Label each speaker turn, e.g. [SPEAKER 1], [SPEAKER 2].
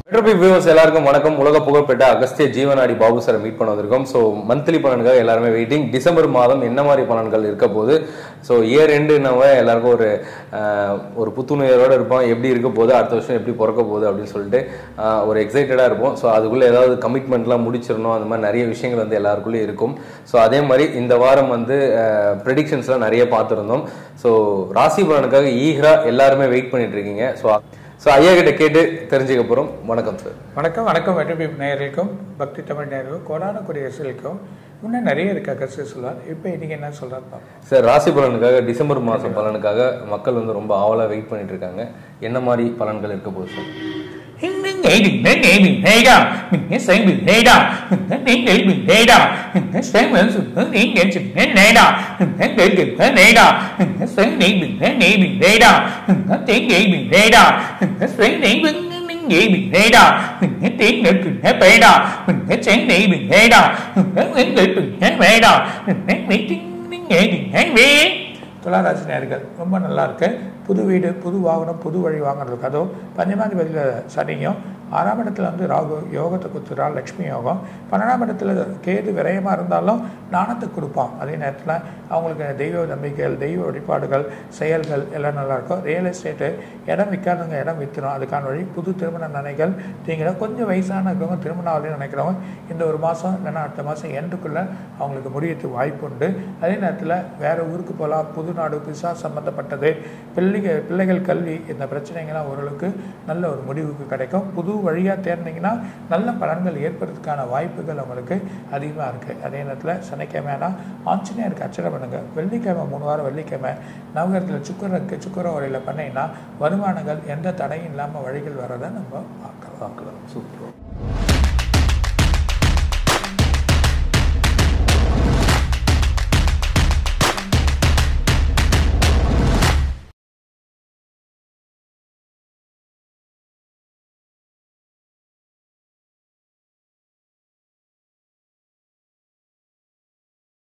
[SPEAKER 1] மெட்ரோபி viewers எல்லாருக்கும் வணக்கம் உலக புகழ்பெற்ற அகஸ்திய ஜீவனாடி பாபு சாரை மீட் பண்ண வந்திருக்கோம் ஸோ மந்த்லி பலனுக்காக எல்லாருமே வெயிட்டிங் டிசம்பர் மாதம் என்ன மாதிரி பலன்கள் இருக்க போகுது ஸோ இயர் எண்டுனவ எல்லாருக்கும் ஒரு ஆஹ், ஒரு புத்துணர்வோட இருப்போம் எப்படி இருக்க போகுது அடுத்த வருஷம் எப்படி பிறக்க போகுது அப்படின்னு சொல்லிட்டு ஆஹ், ஒரு எக்ஸைட்டடாக இருப்போம் ஸோ அதுக்குள்ளே ஏதாவது கமிட்மெண்ட்லாம் முடிச்சிடணும் அந்த மாதிரி நிறைய விஷயங்கள் வந்து எல்லாருக்குள்ளேயும் இருக்கும் ஸோ அதே மாதிரி இந்த வாரம் வந்து ப்ரெடிக்ஷன்ஸ்லாம் நிறைய பார்த்துருந்தோம் ஸோ ராசி பலனுக்காக ஈகரா எல்லாருமே வெயிட் பண்ணிட்டு இருக்கீங்க ஸோ ஸோ ஐயா கிட்ட கேட்டு தெரிஞ்சுக்க போகிறோம் வணக்கம் சார்
[SPEAKER 2] வணக்கம் வணக்கம் வெற்றி நேயர்களுக்கும் பக்தி தமிழ் நேயர்களுக்கும் கோடான கொடி ரசிகளுக்கும் இன்னும் நிறைய இருக்கு கருத்து சொல்லுவார் இப்போ இன்னைக்கு என்ன சொல்றாரு பார்ப்போம்
[SPEAKER 1] சார் ராசி பலனுக்காக டிசம்பர் மாதம் பலனுக்காக மக்கள் வந்து ரொம்ப ஆவலாக வெயிட் பண்ணிட்டு இருக்காங்க என்ன மாதிரி பலன்கள் இருக்க போகுது sir
[SPEAKER 3] Hãy nhảy bình thế nhảy bình thế đâu Mình nhớ sáng bình thế đâu Mình nhớ đến nhảy bình thế đâu Mình nhớ sáng bình sự hướng đến nhảy bình thế này đâu Mình nhớ đến bình thế này đâu Mình nhớ sáng nhảy bình thế nhảy bình thế đâu Mình nhớ đến nhảy bình thế đâu Mình nhớ sáng nhảy bình nhảy bình thế đâu Mình nhớ đến nhảy bình thế bể đâu Mình nhớ sáng nhảy bình thế đâu Mình nhớ đến nhảy bình thế bể đâu Mình nhớ đến nhảy bình thế bể
[SPEAKER 2] துளாராசி நேயர்கள் ரொம்ப நல்லா இருக்கு புது வீடு புது வாகனம் புது வழி வாங்குறதுக்கு அதுவும் பஞ்சமாதிபதியில் சனியும் ஆறாம் இடத்துல வந்து ராகு யோகத்தை கொடுத்துறா லக்ஷ்மி யோகம் பன்னெண்டாம் இடத்துல கேது விரயமாக இருந்தாலும் நாணத்தை கொடுப்பான் அதே நேரத்தில் அவங்களுக்கு தெய்வ நம்பிக்கைகள் தெய்வ வழிபாடுகள் செயல்கள் எல்லாம் நல்லா இருக்கும் ரியல் எஸ்டேட்டு இடம் விற்காதவங்க இடம் விற்றுரும் அதுக்கான வழி புது திருமண நினைகள் நீங்கள் கொஞ்சம் வயசான இருக்கவங்க திருமணம் ஆகலன்னு நினைக்கிறவங்க இந்த ஒரு மாதம் இல்லைன்னா அடுத்த மாதம் எண்டுக்குள்ளே அவங்களுக்கு முடியறதுக்கு வாய்ப்பு உண்டு அதே நேரத்தில் வேறு ஊருக்கு போகலாம் புது நாடு பிசா சம்மந்தப்பட்டது பிள்ளைகள் பிள்ளைகள் கல்வி இந்த பிரச்சனைகள்லாம் ஓரளவுக்கு நல்ல ஒரு முடிவுக்கு கிடைக்கும் புது வழியாக தேர்ந்தீங்கன்னா நல்ல பலன்கள் ஏற்படுறதுக்கான வாய்ப்புகள் உங்களுக்கு அதிகமாக இருக்குது அதே நேரத்தில் சனிக்கிழமைனா ஆஞ்சநேயருக்கு அர்ச்சனை பண்ணுங்கள் வெள்ளிக்கிழமை மூணு வாரம் வெள்ளிக்கிழமை நவகரத்தில் சுக்கரக்கு சுக்கர உரையில் பண்ணீங்கன்னா வருமானங்கள் எந்த தடையும் இல்லாமல் வழிகள் வரதை நம்ம பார்க்கலாம்
[SPEAKER 1] பார்க்கலாம் சூப்பர்